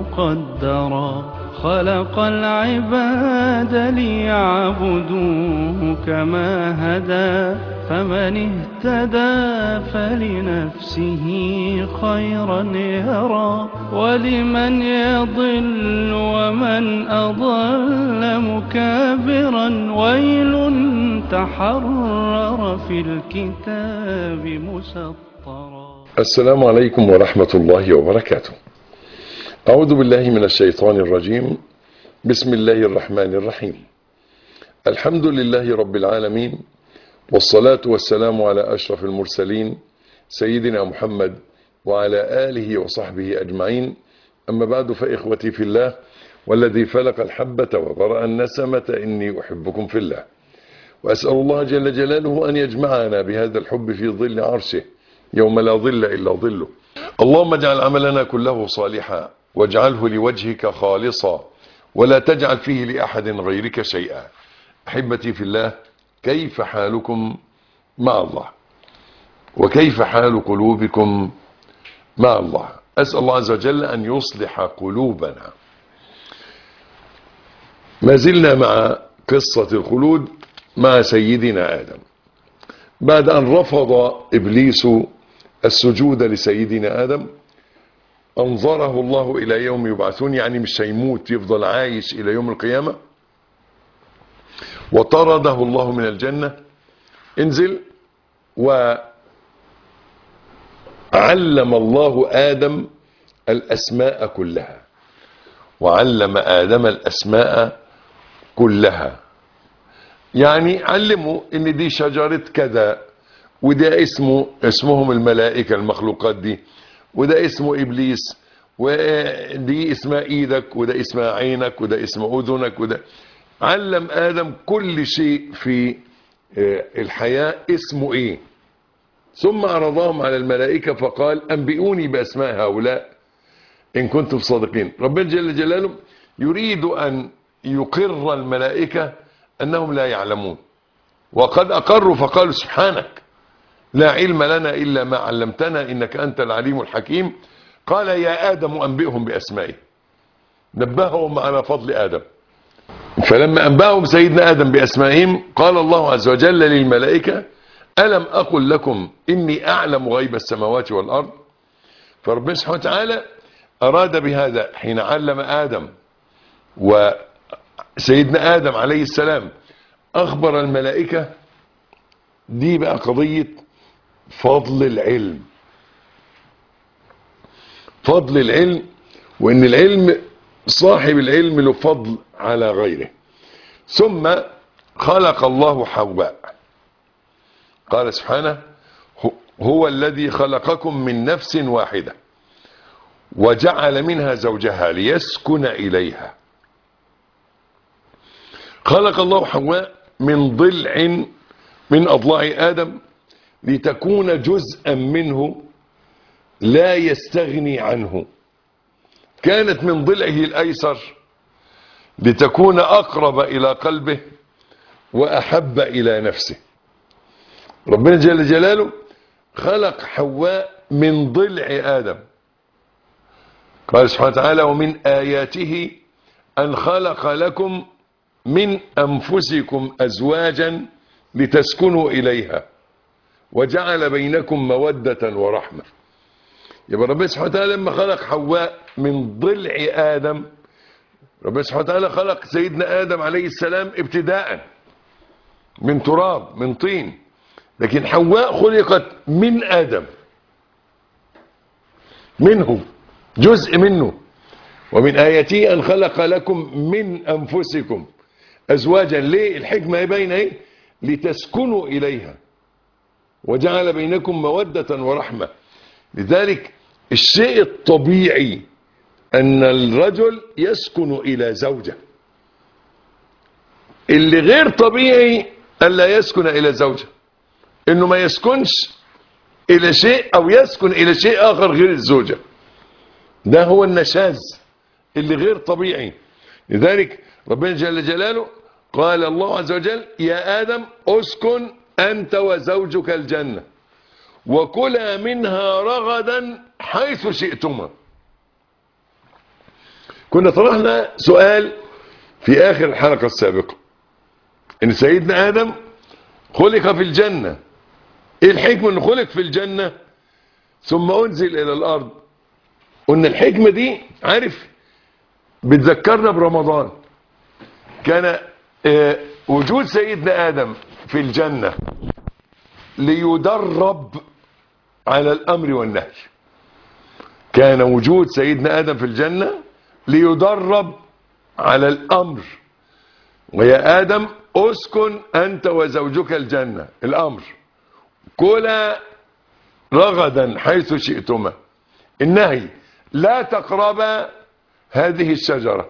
قدرا خلق العباد ليعبدوه كما هدى فمن اهتدى فلنفسه خيرا يرى ولمن يضل ومن أضل مكابرا ويل تحرر في الكتاب مسطرا السلام عليكم ورحمة الله وبركاته أعوذ بالله من الشيطان الرجيم بسم الله الرحمن الرحيم الحمد لله رب العالمين والصلاة والسلام على أشرف المرسلين سيدنا محمد وعلى آله وصحبه أجمعين أما بعد فإخوتي في الله والذي فلق الحبة وبرأ النسمة إني أحبكم في الله وأسأل الله جل جلاله أن يجمعنا بهذا الحب في ظل عرشه يوم لا ظل إلا ظله اللهم اجعل عملنا كله صالحا واجعله لوجهك خالصا ولا تجعل فيه لأحد غيرك شيئا أحبتي في الله كيف حالكم مع الله وكيف حال قلوبكم مع الله أسأل الله عز وجل أن يصلح قلوبنا ما زلنا مع قصة الخلود مع سيدنا آدم بعد أن رفض إبليس السجود لسيدنا آدم أنظره الله إلى يوم يبعثون يعني مش هيموت يفضل عايش إلى يوم القيامة وطرده الله من الجنة انزل وعلم الله آدم الأسماء كلها وعلم آدم الأسماء كلها يعني علموا ان دي شجرة كذا وده اسمه اسمهم الملائكة المخلوقات دي وده اسمه ابليس ودي اسمها ايدك وده اسمها عينك وده اسمه اذنك وده علم ادم كل شيء في الحياة اسمه ايه ثم عرضهم على الملائكة فقال انبئوني باسماء هؤلاء ان كنتم صادقين ربنا جل جلاله يريد ان يقر الملائكة انهم لا يعلمون وقد اقروا فقالوا سبحانك لا علم لنا الا ما علمتنا انك انت العليم الحكيم قال يا ادم انبئهم باسمائهم نبههم على فضل ادم فلما انباهم سيدنا ادم باسمائهم قال الله عز وجل للملائكه الم اقل لكم اني اعلم غيب السماوات والارض فربنا سبحانه وتعالى اراد بهذا حين علم ادم وسيدنا ادم عليه السلام اخبر الملائكه دي بقى قضيه فضل العلم فضل العلم وان العلم صاحب العلم له فضل على غيره ثم خلق الله حواء قال سبحانه هو الذي خلقكم من نفس واحدة وجعل منها زوجها ليسكن إليها خلق الله حواء من ضلع من أضلاع آدم لتكون جزءا منه لا يستغني عنه كانت من ضلعه الأيسر لتكون أقرب إلى قلبه وأحب إلى نفسه ربنا جل جلاله خلق حواء من ضلع آدم قال سبحانه وتعالى ومن آياته أن خلق لكم من أنفسكم أزواجا لتسكنوا إليها وجعل بينكم مودة ورحمة يبقى ربنا سبحانه وتعالى لما خلق حواء من ضلع آدم ربنا سبحانه وتعالى خلق سيدنا آدم عليه السلام ابتداء من تراب من طين لكن حواء خلقت من آدم منه جزء منه ومن آياته أن خلق لكم من أنفسكم أزواجا ليه الحكمة بين ايه لتسكنوا إليها وجعل بينكم مودة ورحمة لذلك الشيء الطبيعي أن الرجل يسكن إلى زوجة اللي غير طبيعي ألا يسكن إلى زوجة إنه ما يسكنش إلى شيء أو يسكن إلى شيء آخر غير الزوجة ده هو النشاز اللي غير طبيعي لذلك ربنا جل جلاله قال الله عز وجل يا آدم اسكن أنت وزوجك الجنة وكلا منها رغدا حيث شئتما كنا طرحنا سؤال في آخر الحلقة السابقة إن سيدنا آدم خلق في الجنة إيه الحكمة إنه خلق في الجنة ثم أنزل إلى الأرض قلنا الحكمة دي عارف بتذكرنا برمضان كان آه، وجود سيدنا آدم في الجنة ليدرب على الأمر والنهي كان وجود سيدنا آدم في الجنة ليدرب على الأمر ويا آدم أسكن أنت وزوجك الجنة الأمر كلا رغدا حيث شئتما النهي لا تقربا هذه الشجرة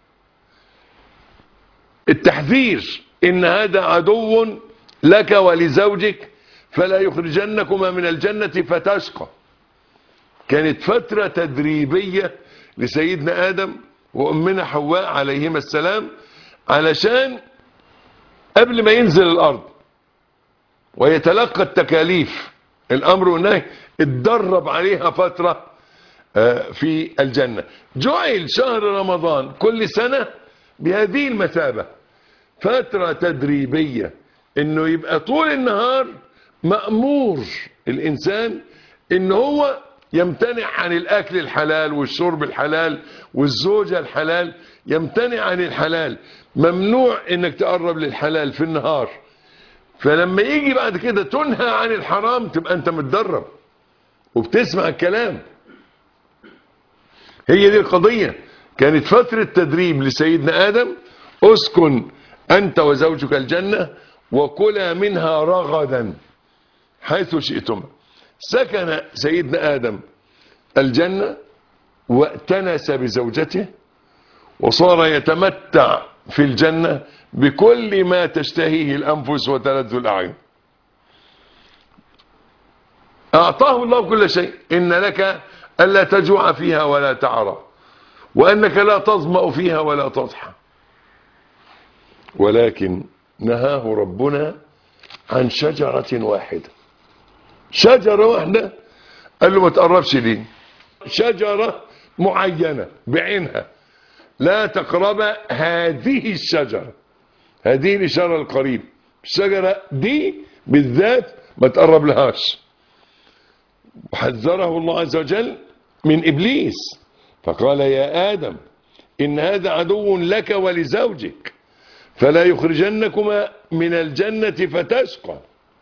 التحذير إن هذا عدو لك ولزوجك فلا يخرجنكما من الجنة فتشقى كانت فترة تدريبية لسيدنا آدم وأمنا حواء عليهما السلام علشان قبل ما ينزل الأرض ويتلقى التكاليف الأمر والنهي اتدرب عليها فترة آه، في الجنة جعل شهر رمضان كل سنة بهذه المثابة فترة تدريبية انه يبقى طول النهار مأمور الانسان ان هو يمتنع عن الاكل الحلال والشرب الحلال والزوجة الحلال يمتنع عن الحلال ممنوع انك تقرب للحلال في النهار فلما يجي بعد كده تنهى عن الحرام تبقى انت متدرب وبتسمع الكلام هي دي القضية كانت فترة تدريب لسيدنا آدم اسكن أنت وزوجك الجنة وكلا منها رغدا حيث شئتم سكن سيدنا آدم الجنة واتنس بزوجته وصار يتمتع في الجنة بكل ما تشتهيه الأنفس وتلذ الأعين أعطاه الله كل شيء إن لك ألا تجوع فيها ولا تعرى وأنك لا تظمأ فيها ولا تضحى ولكن نهاه ربنا عن شجرة واحدة شجرة واحدة قال له ما تقربش ليه شجرة معينة بعينها لا تقرب هذه الشجرة هذه الإشارة القريب الشجرة دي بالذات ما تقرب لهاش وحذره الله عز وجل من إبليس فقال يا آدم إن هذا عدو لك ولزوجك فلا يخرجنكما من الجنة فتشقى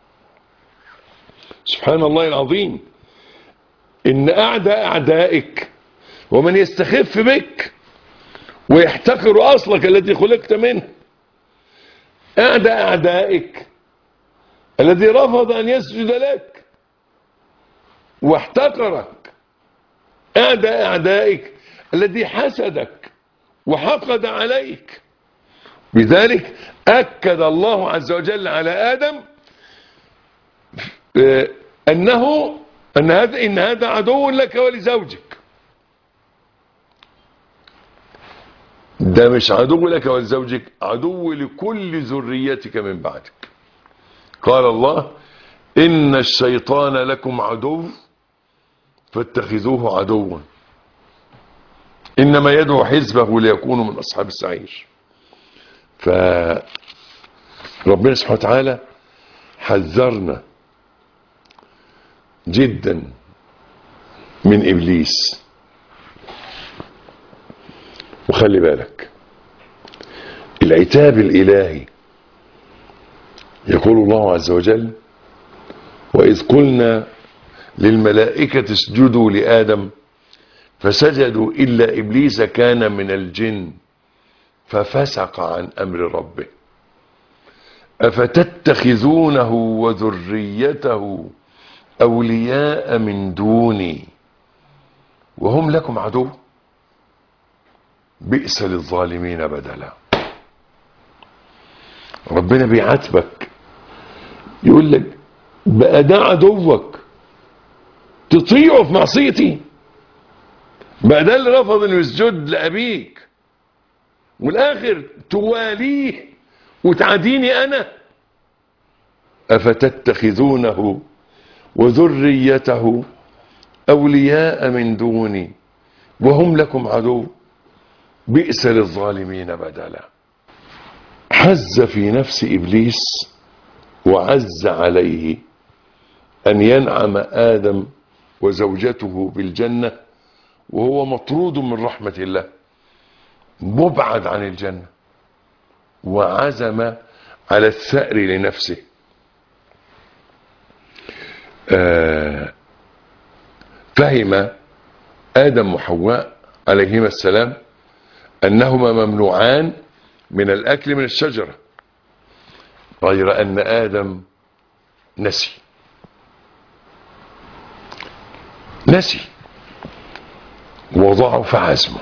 سبحان الله العظيم إن أعدى أعدائك ومن يستخف بك ويحتقر أصلك الذي خلقت منه أعدى أعدائك الذي رفض أن يسجد لك واحتقرك أعدى أعدائك الذي حسدك وحقد عليك بذلك أكد الله عز وجل على آدم آه، أنه أن هذا إن هذا عدو لك ولزوجك ده مش عدو لك ولزوجك عدو لكل ذريتك من بعدك قال الله إن الشيطان لكم عدو فاتخذوه عدوا إنما يدعو حزبه ليكونوا من أصحاب السعير فربنا سبحانه وتعالى حذرنا جدا من إبليس وخلي بالك العتاب الإلهي يقول الله عز وجل وإذ قلنا للملائكة اسجدوا لآدم فسجدوا إلا إبليس كان من الجن ففسق عن أمر ربه أفتتخذونه وذريته أولياء من دوني وهم لكم عدو بئس للظالمين بدلا ربنا بيعاتبك يقول لك بقى ده عدوك تطيعه في معصيتي بقى ده اللي رفض انه يسجد لابيك والاخر تواليه وتعاديني انا افتتخذونه وذريته اولياء من دوني وهم لكم عدو بئس للظالمين بدلا حز في نفس ابليس وعز عليه ان ينعم ادم وزوجته بالجنه وهو مطرود من رحمه الله مبعد عن الجنه وعزم على الثأر لنفسه آه فهم آدم وحواء عليهما السلام أنهما ممنوعان من الأكل من الشجرة غير أن آدم نسي نسي وضعف عزمه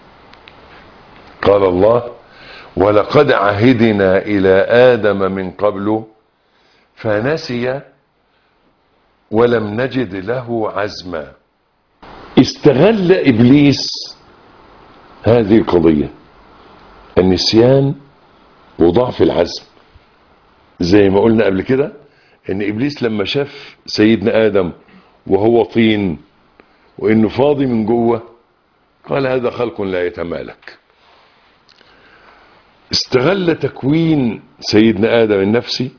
قال الله ولقد عهدنا إلى آدم من قبل فنسي ولم نجد له عزما استغل إبليس هذه القضية النسيان وضعف العزم زي ما قلنا قبل كده ان ابليس لما شاف سيدنا ادم وهو طين وانه فاضي من جوه قال هذا خلق لا يتمالك استغل تكوين سيدنا ادم النفسي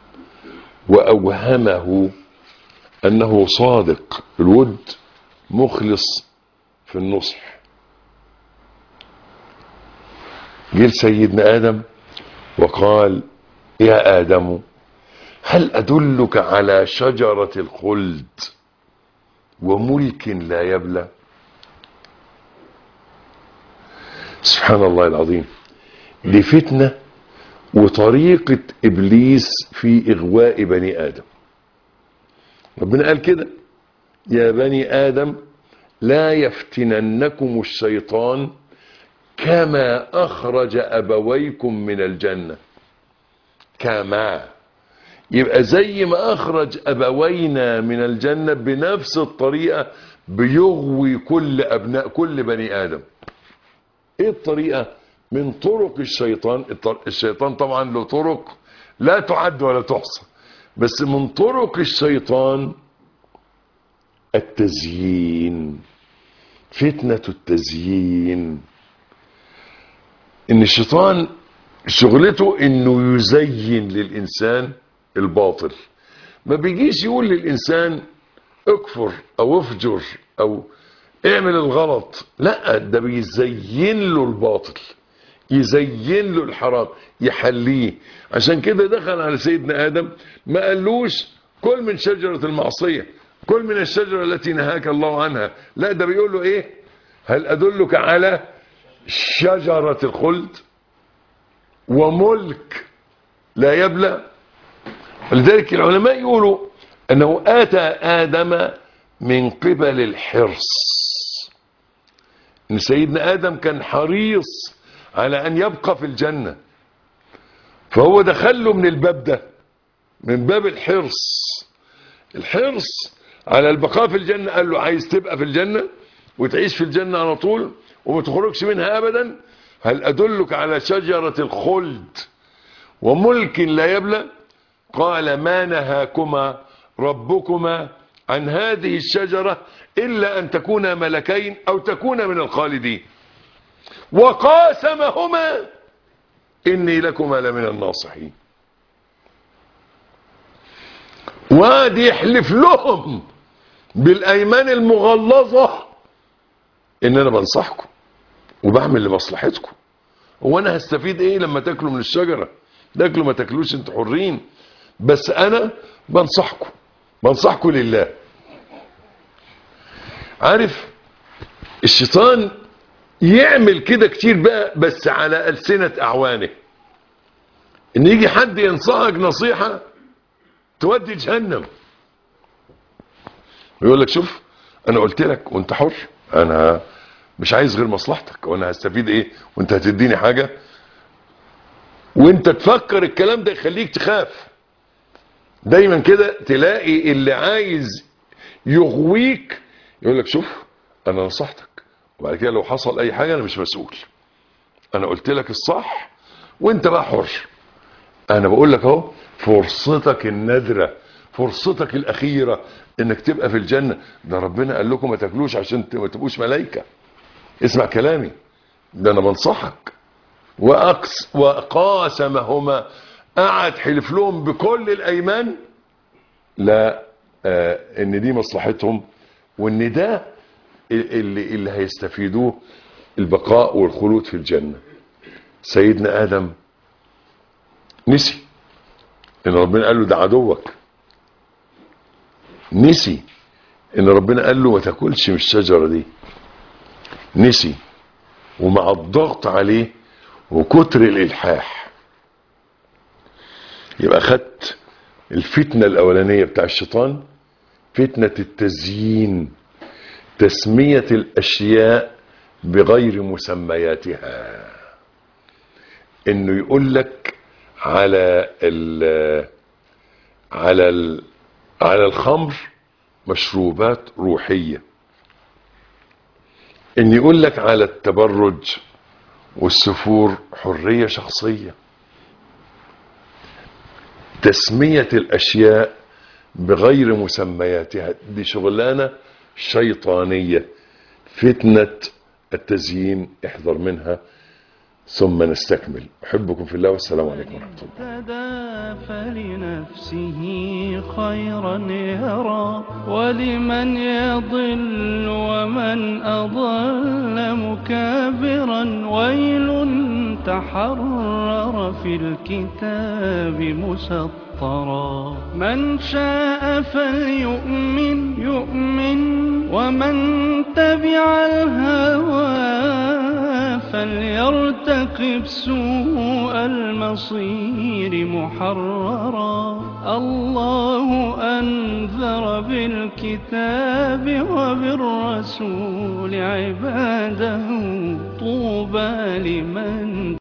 واوهمه انه صادق الود مخلص في النصح جه سيدنا ادم وقال يا ادم هل ادلك على شجره الخلد وملك لا يبلى سبحان الله العظيم دي فتنه وطريقه ابليس في اغواء بني ادم ربنا قال كده يا بني ادم لا يفتننكم الشيطان كما اخرج ابويكم من الجنه كما يبقى زي ما اخرج ابوينا من الجنه بنفس الطريقه بيغوي كل ابناء كل بني ادم ايه الطريقه من طرق الشيطان الشيطان طبعا له طرق لا تعد ولا تحصى بس من طرق الشيطان التزيين فتنه التزيين ان الشيطان شغلته انه يزين للانسان الباطل ما بيجيش يقول للانسان اكفر او افجر او اعمل الغلط لا ده بيزين له الباطل يزين له الحرام يحليه عشان كده دخل على سيدنا ادم ما قالوش كل من شجرة المعصية كل من الشجرة التي نهاك الله عنها لا ده بيقول له ايه هل ادلك على شجرة الخلد وملك لا يبلى لذلك العلماء يقولوا انه اتى ادم من قبل الحرص ان سيدنا ادم كان حريص على ان يبقى في الجنة فهو دخله من الباب ده من باب الحرص الحرص على البقاء في الجنة قال له عايز تبقى في الجنة وتعيش في الجنة على طول وما تخرجش منها ابدا هل ادلك على شجرة الخلد وملك لا يبلى قال ما نهاكما ربكما عن هذه الشجرة إلا أن تكونا ملكين أو تكونا من الخالدين وقاسمهما إني لكما لمن الناصحين واد يحلف لهم بالأيمان المغلظة إن أنا بنصحكم وبعمل لمصلحتكم هو أنا هستفيد إيه لما تاكلوا من الشجرة تاكلوا ما تاكلوش انتوا حرين بس أنا بنصحكم بنصحكم لله عارف الشيطان يعمل كده كتير بقى بس على ألسنة أعوانه إن يجي حد ينصحك نصيحة تودي جهنم ويقول لك شوف أنا قلت لك وأنت حر أنا مش عايز غير مصلحتك وأنا هستفيد إيه وأنت هتديني حاجة وأنت تفكر الكلام ده يخليك تخاف دايما كده تلاقي اللي عايز يغويك يقول لك شوف انا نصحتك وبعد كده لو حصل اي حاجة انا مش مسؤول انا قلت لك الصح وانت بقى حر انا بقول لك اهو فرصتك النادرة فرصتك الاخيرة انك تبقى في الجنة ده ربنا قال لكم ما تاكلوش عشان ما تبقوش ملايكة اسمع كلامي ده انا بنصحك وأقس وقاسمهما قعد حلف لهم بكل الايمان لا آه ان دي مصلحتهم وان ده اللي, اللي هيستفيدوه البقاء والخلود في الجنة سيدنا آدم نسي ان ربنا قال له ده عدوك نسي ان ربنا قال له ما تاكلش من الشجرة دي نسي ومع الضغط عليه وكتر الالحاح يبقى خدت الفتنة الاولانية بتاع الشيطان فتنة التزيين تسمية الاشياء بغير مسمياتها انه يقول لك على ال على ال على الخمر مشروبات روحية ان يقول لك على التبرج والسفور حرية شخصية تسمية الاشياء بغير مسمياتها دي شغلانة شيطانية فتنة التزيين احذر منها ثم نستكمل احبكم في الله والسلام عليكم ورحمة الله اهتدى فلنفسه خيرا يرى ولمن يضل ومن أضل مكابرا ويل تحرر في الكتاب مسطرا من شاء فليؤمن يؤمن ومن تبع الهوى فليرتقب سوء المصير محررا الله أنذر بالكتاب وبالرسول عباده طوبى لمن